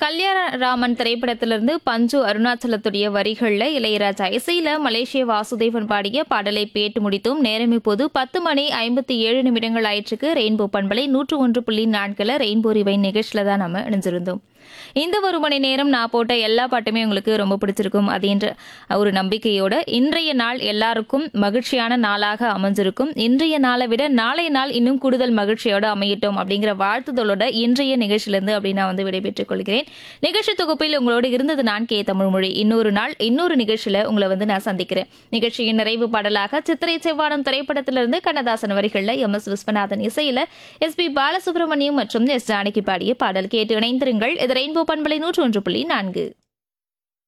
கல்யாணராமன் திரைப்படத்திலிருந்து பஞ்சு அருணாச்சலத்துடைய வரிகள்ல இளையராஜா இசையில மலேசிய வாசுதேவன் பாடிய பாடலை பேட்டு முடித்தும் நேரம் இப்போது பத்து மணி ஐம்பத்தி ஏழு நிமிடங்கள் ஆயிற்றுக்கு ரெயின்போ பண்பலை நூற்று ஒன்று புள்ளி நான்குல ரெயின்போ ரிவை நிகழ்ச்சியில தான் நம்ம இணைஞ்சிருந்தோம் இந்த ஒரு மணி நேரம் நான் போட்ட எல்லா பாட்டுமே உங்களுக்கு ரொம்ப பிடிச்சிருக்கும் அப்படின்ற ஒரு நம்பிக்கையோட இன்றைய நாள் எல்லாருக்கும் மகிழ்ச்சியான நாளாக அமைஞ்சிருக்கும் இன்றைய நாளை விட நாளைய நாள் இன்னும் கூடுதல் மகிழ்ச்சியோட அமையட்டும் அப்படிங்கிற வாழ்த்துதலோட இன்றைய நிகழ்ச்சியிலிருந்து அப்படி நான் வந்து விடைபெற்றுக் கொள்கிறேன் நிகழ்ச்சி தொகுப்பில் உங்களோடு இருந்தது நான் கே தமிழ்மொழி இன்னொரு நாள் இன்னொரு நிகழ்ச்சியில உங்களை வந்து நான் சந்திக்கிறேன் நிகழ்ச்சியின் நிறைவு பாடலாக சித்திரை செவ்வானம் திரைப்படத்திலிருந்து கண்ணதாசன் வரிகளில் எம் எஸ் விஸ்வநாதன் இசையில எஸ் பி பாலசுப்ரமணியம் மற்றும் எஸ் ஜானகி பாடிய பாடல் கேட்டு இணைந்திருங்கள் இது ரெயின்போ பண்பலை நூற்று ஒன்று புள்ளி நான்கு